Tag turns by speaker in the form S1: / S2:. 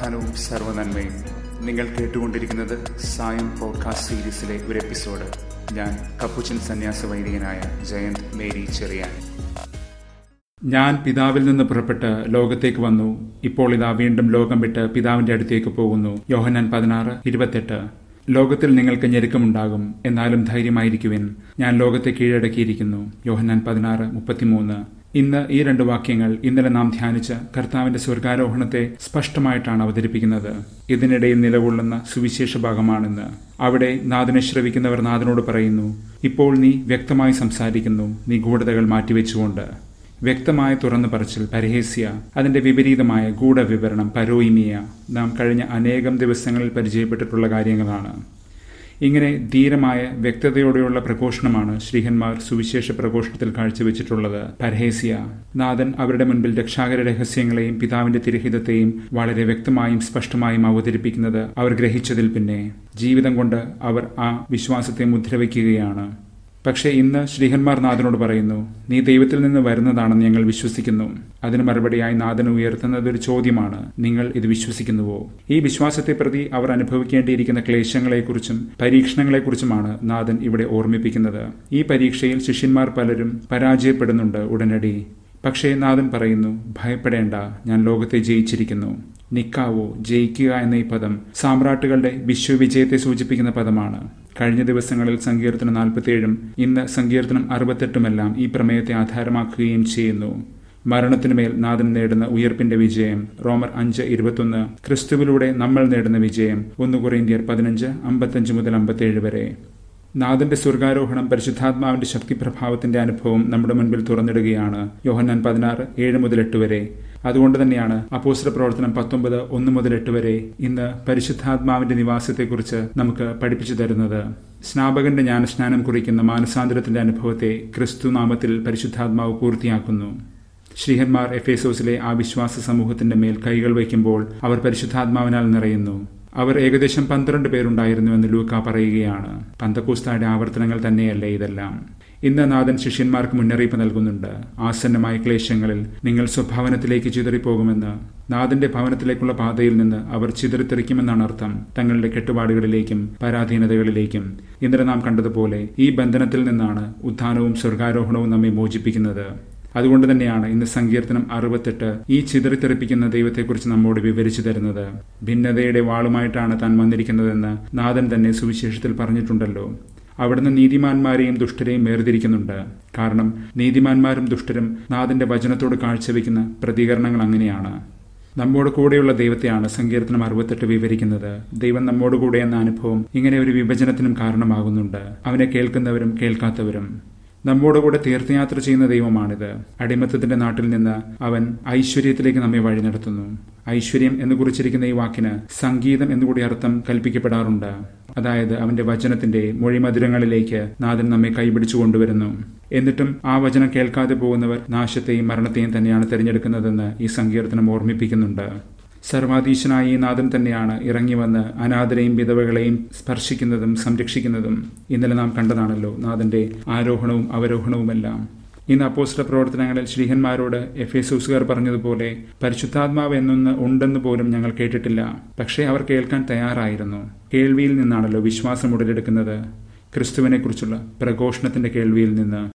S1: സമാധാനവും സർവ്വനന്മയും നിങ്ങൾ കേട്ടുകൊണ്ടിരിക്കുന്നത് സായം പോഡ്കാസ്റ്റ് സീരീസിലെ ഒരു എപ്പിസോഡ് ഞാൻ കപ്പുച്ചൻ സന്യാസ വൈദികനായ ജയന്ത് മേരി ചെറിയാൻ ഞാൻ പിതാവിൽ നിന്ന് പുറപ്പെട്ട് ലോകത്തേക്ക് വന്നു ഇപ്പോൾ ഇതാ വീണ്ടും ലോകം വിട്ട് പിതാവിന്റെ അടുത്തേക്ക് പോകുന്നു യോഹനാൻ പതിനാറ് ഇരുപത്തെട്ട് ലോകത്തിൽ നിങ്ങൾക്ക് ഞെരുക്കമുണ്ടാകും എന്നാലും ധൈര്യമായിരിക്കുവിൻ ഞാൻ ലോകത്തെ കീഴടക്കിയിരിക്കുന്നു യോഹന്നാൻ പതിനാറ് മുപ്പത്തിമൂന്ന് ഇന്ന് ഈ രണ്ട് വാക്യങ്ങൾ ഇന്നലെ നാം ധ്യാനിച്ച കർത്താവിന്റെ സ്വർഗാരോഹണത്തെ സ്പഷ്ടമായിട്ടാണ് അവതരിപ്പിക്കുന്നത് ഇതിനിടയിൽ നിലകൊള്ളുന്ന സുവിശേഷ ഭാഗമാണെന്ന് അവിടെ നാഥനെ ശ്രവിക്കുന്നവർ നാഥനോട് പറയുന്നു ഇപ്പോൾ നീ വ്യക്തമായി സംസാരിക്കുന്നു നീ ഗൂഢതകൾ മാറ്റിവെച്ചുകൊണ്ട് വ്യക്തമായ തുറന്നു പറച്ചിൽ പരഹേസ്യ അതിന്റെ വിപരീതമായ ഗൂഢവിവരണം പരോയിമിയ നാം കഴിഞ്ഞ അനേകം ദിവസങ്ങളിൽ പരിചയപ്പെട്ടിട്ടുള്ള കാര്യങ്ങളാണ് ഇങ്ങനെ ധീരമായ വ്യക്തതയോടെയുള്ള പ്രഘോഷണമാണ് ശ്രീഹന്മാർ സുവിശേഷ പ്രഘോഷണത്തിൽ കാഴ്ചവെച്ചിട്ടുള്ളത് പരഹേസ്യ നാഥൻ അവരുടെ മുൻപിൽ രക്ഷാകര രഹസ്യങ്ങളെയും പിതാവിന്റെ തിരഹിതത്തെയും വളരെ വ്യക്തമായും സ്പഷ്ടമായും അവതരിപ്പിക്കുന്നത് അവർ ഗ്രഹിച്ചതിൽ പിന്നെ ജീവിതം കൊണ്ട് അവർ ആ വിശ്വാസത്തെ മുദ്രവയ്ക്കുകയാണ് പക്ഷേ ഇന്ന് ശ്രീഹന്മാർ നാഥനോട് പറയുന്നു നീ ദൈവത്തിൽ നിന്ന് വരുന്നതാണെന്ന് ഞങ്ങൾ വിശ്വസിക്കുന്നു അതിന് മറുപടിയായി നാഥൻ ഉയർത്തുന്നത് ഒരു ചോദ്യമാണ് നിങ്ങൾ ഇത് വിശ്വസിക്കുന്നുവോ ഈ വിശ്വാസത്തെ പ്രതി അവർ അനുഭവിക്കേണ്ടിയിരിക്കുന്ന ക്ലേശങ്ങളെക്കുറിച്ചും പരീക്ഷണങ്ങളെക്കുറിച്ചുമാണ് നാഥൻ ഇവിടെ ഓർമ്മിപ്പിക്കുന്നത് ഈ പരീക്ഷയിൽ ശിഷ്യന്മാർ പലരും പരാജയപ്പെടുന്നുണ്ട് ഉടനടി പക്ഷേ നാഥൻ പറയുന്നു ഭയപ്പെടേണ്ട ഞാൻ ലോകത്തെ ജയിച്ചിരിക്കുന്നു നിക്കാവോ ജയിക്കുക എന്ന ഈ പദം സാമ്രാട്ടുകളുടെ വിശ്വവിജയത്തെ സൂചിപ്പിക്കുന്ന പദമാണ് കഴിഞ്ഞ ദിവസങ്ങളിൽ സങ്കീർത്തനം നാൽപ്പത്തിയേഴും ഇന്ന് സങ്കീർത്തനം അറുപത്തെട്ടുമെല്ലാം ഈ പ്രമേയത്തെ ആധാരമാക്കുകയും ചെയ്യുന്നു മരണത്തിനുമേൽ നാഥൻ നേടുന്ന ഉയർപ്പിന്റെ വിജയം റോമർ അഞ്ച് ഇരുപത്തൊന്ന് ക്രിസ്തുവിലൂടെ നമ്മൾ നേടുന്ന വിജയം ഒന്ന് കുറേന്ത്യർ പതിനഞ്ച് അമ്പത്തഞ്ച് മുതൽ അമ്പത്തേഴ് വരെ നാഥന്റെ സ്വർഗാരോഹണം പരിശുദ്ധാത്മാവിന്റെ ശക്തിപ്രഭാവത്തിന്റെ അനുഭവം നമ്മുടെ മുൻപിൽ തുറന്നിടുകയാണ് യോഹന്നാൻ പതിനാറ് ഏഴ് മുതൽ എട്ട് വരെ അതുകൊണ്ട് തന്നെയാണ് അപ്പോസ്റ്റർ പ്രവർത്തനം പത്തൊമ്പത് ഒന്ന് മുതൽ എട്ട് വരെ ഇന്ന് പരിശുദ്ധാത്മാവിന്റെ നിവാസത്തെക്കുറിച്ച് നമുക്ക് പഠിപ്പിച്ചു തരുന്നത് സ്നാപകന്റെ ജ്ഞാനസ്നാനം കുറിക്കുന്ന മാനസാന്തരത്തിന്റെ അനുഭവത്തെ ക്രിസ്തു നാമത്തിൽ പരിശുദ്ധാത്മാവ് പൂർത്തിയാക്കുന്നു ശ്രീഹന്മാർ എഫേസോസിലെ ആ വിശ്വാസ സമൂഹത്തിന്റെ മേൽ കൈകൾ വയ്ക്കുമ്പോൾ അവർ പരിശുദ്ധാത്മാവിനാൽ നിറയുന്നു അവർ ഏകദേശം പന്ത്രണ്ട് പേരുണ്ടായിരുന്നുവെന്ന് ലൂക്ക പറയുകയാണ് പന്തക്കൂസ്തായുടെ ആവർത്തനങ്ങൾ തന്നെയല്ലേ ഇതെല്ലാം ഇന്ന് നാഥൻ ശിഷ്യന്മാർക്ക് മുന്നറിയിപ്പ് നൽകുന്നുണ്ട് ആസന്നമായ ക്ലേശങ്ങളിൽ നിങ്ങൾ സ്വഭാവനത്തിലേക്ക് ചിതറിപ്പോകുമെന്ന് നാഥന്റെ ഭവനത്തിലേക്കുള്ള പാതയിൽ നിന്ന് അവർ ചിതറിത്തെറിക്കുമെന്നാണ് അർത്ഥം തങ്ങളുടെ കെട്ടുപാടുകളിലേക്കും പരാധീനതകളിലേക്കും ഇന്നലെ നാം കണ്ടതുപോലെ ഈ ബന്ധനത്തിൽ നിന്നാണ് ഉത്ഥാനവും സ്വർഗാരോഹണവും നമ്മെ മോചിപ്പിക്കുന്നത് അതുകൊണ്ട് തന്നെയാണ് ഇന്ന് സങ്കീർത്തനം അറുപത്തെട്ട് ഈ ചിതറിത്തെറിപ്പിക്കുന്ന ദൈവത്തെക്കുറിച്ച് നമ്മോട് വിവരിച്ചു തരുന്നത് ഭിന്നതയുടെ വാളുമായിട്ടാണ് താൻ വന്നിരിക്കുന്നതെന്ന് നാഥൻ തന്നെ സുവിശേഷത്തിൽ പറഞ്ഞിട്ടുണ്ടല്ലോ അവിടുന്ന് നീതിമാന്മാരെയും ദുഷ്ടരെയും വേർതിരിക്കുന്നുണ്ട് കാരണം നീതിമാന്മാരും ദുഷ്ടരും നാഥന്റെ വചനത്തോട് കാഴ്ചവെക്കുന്ന പ്രതികരണങ്ങൾ അങ്ങനെയാണ് നമ്മോട് കൂടെയുള്ള ദൈവത്തെയാണ് സങ്കീർത്തനം അറുപത്തെട്ട് വിവരിക്കുന്നത് ദൈവം നമ്മോട് കൂടെ എന്ന അനുഭവം ഇങ്ങനെ ഒരു വിഭജനത്തിനും കാരണമാകുന്നുണ്ട് അവനെ കേൾക്കുന്നവരും കേൾക്കാത്തവരും നമ്മോടുകൂടെ തീർത്ഥയാത്ര ചെയ്യുന്ന ദൈവമാണിത് അടിമത്തത്തിന്റെ നാട്ടിൽ നിന്ന് അവൻ ഐശ്വര്യത്തിലേക്ക് നമ്മെ വഴി നടത്തുന്നു ഐശ്വര്യം എന്ന് കുറിച്ചിരിക്കുന്ന ഈ വാക്കിന് സംഗീതം എന്നുകൂടി അർത്ഥം കൽപ്പിക്കപ്പെടാറുണ്ട് അതായത് അവന്റെ വചനത്തിന്റെ മൊഴിമധുരങ്ങളിലേക്ക് നാഥൻ നമ്മെ കൈപിടിച്ചു കൊണ്ടുവരുന്നു എന്നിട്ടും ആ വചനം കേൾക്കാതെ പോകുന്നവർ നാശത്തെയും മരണത്തെയും തന്നെയാണ് തിരഞ്ഞെടുക്കുന്നതെന്ന് ഈ സങ്കീർത്തനം ഓർമ്മിപ്പിക്കുന്നുണ്ട് സർവാധീശനായ ഈ നാഥൻ തന്നെയാണ് ഇറങ്ങി വന്ന് അനാഥരെയും വിധവകളെയും സ്പർശിക്കുന്നതും സംരക്ഷിക്കുന്നതും ഇന്നലെ നാം കണ്ടതാണല്ലോ നാഥന്റെ ആരോഹണവും അവരോഹണവുമെല്ലാം ഇന്ന് അപ്പോസ്റ്റ പ്രവർത്തനങ്ങളിൽ ശ്രീഹന്മാരോട് എഫേസൂസുകാർ പറഞ്ഞതുപോലെ പരിശുദ്ധാത്മാവ് എന്നൊന്ന് ഉണ്ടെന്ന് പോലും ഞങ്ങൾ കേട്ടിട്ടില്ല പക്ഷേ അവർ കേൾക്കാൻ തയ്യാറായിരുന്നു കേൾവിയിൽ നിന്നാണല്ലോ വിശ്വാസം ഉടലെടുക്കുന്നത് ക്രിസ്തുവിനെക്കുറിച്ചുള്ള പ്രഘോഷണത്തിന്റെ കേൾവിയിൽ നിന്ന്